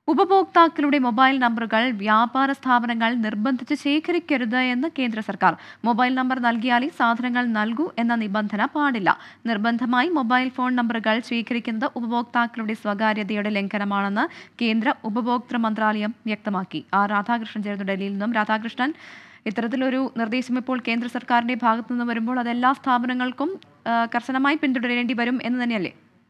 ഉപഭോക്താക്കളുടെ മൊബൈൽ നമ്പറുകൾ വ്യാപാര സ്ഥാപനങ്ങൾ നിർബന്ധിച്ച് ശേഖരിക്കരുത് എന്ന് കേന്ദ്ര സർക്കാർ മൊബൈൽ നമ്പർ നൽകിയാലേ സാധനങ്ങൾ നൽകൂ എന്ന നിബന്ധന പാടില്ല നിർബന്ധമായി മൊബൈൽ ഫോൺ നമ്പറുകൾ സ്വീകരിക്കുന്നത് ഉപഭോക്താക്കളുടെ സ്വകാര്യതയുടെ ലംഘനമാണെന്ന് കേന്ദ്ര ഉപഭോക്തൃ മന്ത്രാലയം വ്യക്തമാക്കി ആർ രാധാകൃഷ്ണൻ ചേർന്നു ഡൽഹിയിൽ നിന്നും രാധാകൃഷ്ണൻ ഇത്തരത്തിലൊരു നിർദ്ദേശം ഇപ്പോൾ കേന്ദ്ര സർക്കാരിന്റെ ഭാഗത്തു നിന്ന് വരുമ്പോൾ അത് എല്ലാ സ്ഥാപനങ്ങൾക്കും ആ, കർശനമായി പിന്തുടരേണ്ടി വരും എന്ന് തന്നെയല്ലേ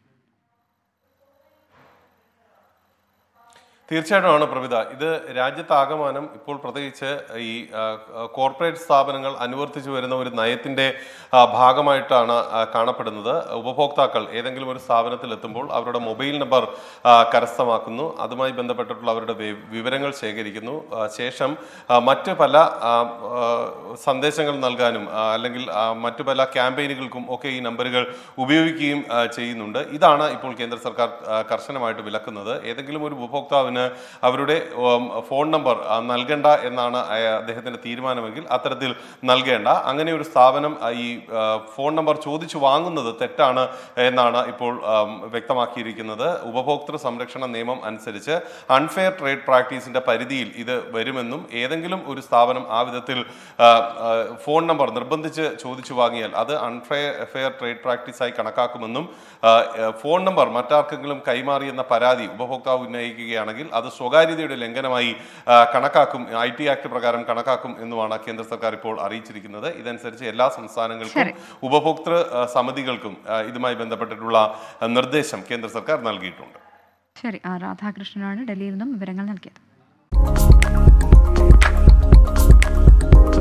തീർച്ചയായിട്ടുമാണ് പ്രവിത ഇത് രാജ്യത്താകമാനം ഇപ്പോൾ പ്രത്യേകിച്ച് ഈ ആ, കോർപ്പറേറ്റ് സ്ഥാപനങ്ങൾ അനുവർത്തിച്ചു വരുന്ന ഒരു നയത്തിന്റെ ആ, ഭാഗമായിട്ടാണ് ആ, കാണപ്പെടുന്നത് ഉപഭോക്താക്കൾ ഏതെങ്കിലും ഒരു സ്ഥാപനത്തിൽ എത്തുമ്പോൾ അവരുടെ മൊബൈൽ നമ്പർ ആ, കരസ്ഥമാക്കുന്നു അതുമായി ബന്ധപ്പെട്ടിട്ടുള്ള അവരുടെ വി- വിവരങ്ങൾ ശേഖരിക്കുന്നു ആ, ശേഷം ആ, മറ്റ് പല ആ, ആ, സന്ദേശങ്ങൾ നൽകാനും ആ, അല്ലെങ്കിൽ ആ, മറ്റു പല ക്യാമ്പയിനുകൾക്കും ഒക്കെ ഈ നമ്പറുകൾ ഉപയോഗിക്കുകയും ആ, ചെയ്യുന്നുണ്ട് ഇതാണ് ഇപ്പോൾ കേന്ദ്ര സർക്കാർ ആ, കർശനമായിട്ട് വിലക്കുന്നത് ഏതെങ്കിലും ഒരു ഉപഭോക്താവിന് അവരുടെ ഉം, ഫോൺ നമ്പർ ആ, നൽകണ്ട എന്നാണ് അയ- അദ്ദേഹത്തിന്റെ തീരുമാനമെങ്കിൽ അത്തരത്തിൽ നൽകേണ്ട അങ്ങനെ ഒരു സ്ഥാപനം ആ, ഈ ആ, ഫോൺ നമ്പർ ചോദിച്ചു വാങ്ങുന്നത് തെറ്റാണ് എന്നാണ് ഇപ്പോൾ ആം, വ്യക്തമാക്കിയിരിക്കുന്നത് ഉപഭോക്തൃ സംരക്ഷണ നിയമം അനുസരിച്ച് അൺഫെയർ ട്രേഡ് പ്രാക്ടീസിന്റെ പരിധിയിൽ ഇത് വരുമെന്നും ഏതെങ്കിലും ഒരു സ്ഥാപനം ആ വിധത്തിൽ ആ, ആ, ഫോൺ നമ്പർ നിർബന്ധിച്ച് ചോദിച്ചു വാങ്ങിയാൽ അത് അൺഫെയർ ഫെയർ ട്രേഡ് പ്രാക്ടീസായി കണക്കാക്കുമെന്നും ആ, ആ, ഫോൺ നമ്പർ മറ്റാർക്കെങ്കിലും കൈമാറിയെന്ന പരാതി ഉപഭോക്താവ് ഉന്നയിക്കുകയാണെങ്കിൽ അത് സ്വകാര്യതയുടെ ലംഘനമായി ആ, കണക്കാക്കും ഐ ടി ആക്ട് പ്രകാരം കണക്കാക്കും എന്നുമാണ് കേന്ദ്ര സർക്കാർ ഇപ്പോൾ അറിയിച്ചിരിക്കുന്നത് ഇതനുസരിച്ച് എല്ലാ സംസ്ഥാനങ്ങൾക്കും ശരി. ഉപഭോക്തൃ ആ, സമിതികൾക്കും ആ, ഇതുമായി ബന്ധപ്പെട്ടിട്ടുള്ള ആ, നിർദ്ദേശം കേന്ദ്ര സർക്കാർ നൽകിയിട്ടുണ്ട് ശരി ആർ രാധാകൃഷ്ണനാണ് ഡൽഹിയിൽ നിന്നും വിവരങ്ങൾ നൽകിയത്